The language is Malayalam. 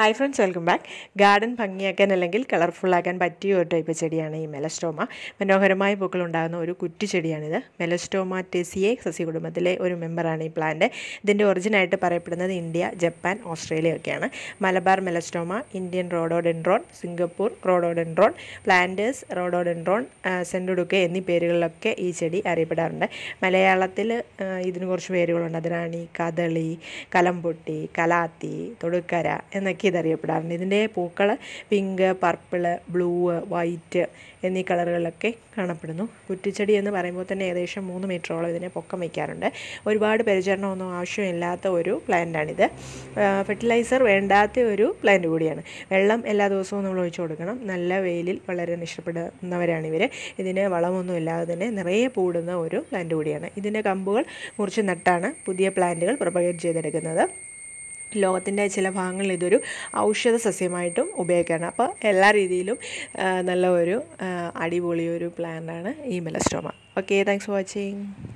hi friends welcome back garden ഭംഗിയാക്കാൻ അല്ലെങ്കിൽ കളർഫുൾ ആക്കാൻ പറ്റിയ ഒരു ടൈപ്പ് ചെടിയാണ് ഈ മെലസ്റ്റോമ മനോഹരമായ പൂക്കൾ ഉണ്ടാകുന്ന ഒരു കുറ്റിച്ചെടിയാണിത് മെലസ്റ്റോമ ടെസിയെ സസ്യകുടുംബത്തിലെ ഒരു മെമ്പറാണ് ഈ പ്ലാന്റ് ഇതിൻ്റെ ഒറിജിനായിട്ട് പറയപ്പെടുന്നത് ഇന്ത്യ ജപ്പാൻ ഓസ്ട്രേലിയ ഒക്കെയാണ് Malabar melastoma Indian rhododendron Singapore rhododendron planters rhododendron സെൻഡുഡുക്കെ എന്നീ പേരുകളിലൊക്കെ ഈ ചെടി അറിയപ്പെടാറുണ്ട് മലയാളത്തിൽ ഇതിന് കുറച്ച് പേരുകളുണ്ട് അതിനാണ് കദളി കലംപൊട്ടി കലാത്തി തൊടുക്കര എന്നൊക്കെ ഇതറിയപ്പെടാറുണ്ട് ഇതിൻ്റെ പൂക്കൾ പിങ്ക് പർപ്പിള് ബ്ലൂ വൈറ്റ് എന്നീ കളറുകളിലൊക്കെ കാണപ്പെടുന്നു കുറ്റിച്ചെടി എന്ന് പറയുമ്പോൾ തന്നെ ഏകദേശം മൂന്ന് മീറ്ററോളം ഇതിനെ പൊക്കം വയ്ക്കാറുണ്ട് ഒരുപാട് പരിചരണമൊന്നും ആവശ്യമില്ലാത്ത ഒരു പ്ലാന്റാണിത് ഫെർട്ടിലൈസർ വേണ്ടാത്ത ഒരു പ്ലാന്റ് കൂടിയാണ് വെള്ളം എല്ലാ ദിവസവും നമ്മൾ ഒഴിച്ചു കൊടുക്കണം നല്ല വെയിലിൽ വളരാൻ ഇഷ്ടപ്പെടുന്നവരാണ് ഇവർ ഇതിന് വളമൊന്നും ഇല്ലാതെ തന്നെ നിറയെ പൂടുന്ന ഒരു പ്ലാന്റ് കൂടിയാണ് ഇതിൻ്റെ കമ്പുകൾ മുറിച്ച് നട്ടാണ് പുതിയ പ്ലാന്റുകൾ പ്രൊപ്പഗേറ്റ് ചെയ്തെടുക്കുന്നത് ലോകത്തിൻ്റെ ചില ഭാഗങ്ങളിൽ ഇതൊരു ഔഷധ സസ്യമായിട്ടും ഉപയോഗിക്കാറുണ്ട് അപ്പോൾ എല്ലാ രീതിയിലും നല്ല ഒരു അടിപൊളി ഒരു പ്ലാന്റാണ് ഈ melastoma okay thanks for watching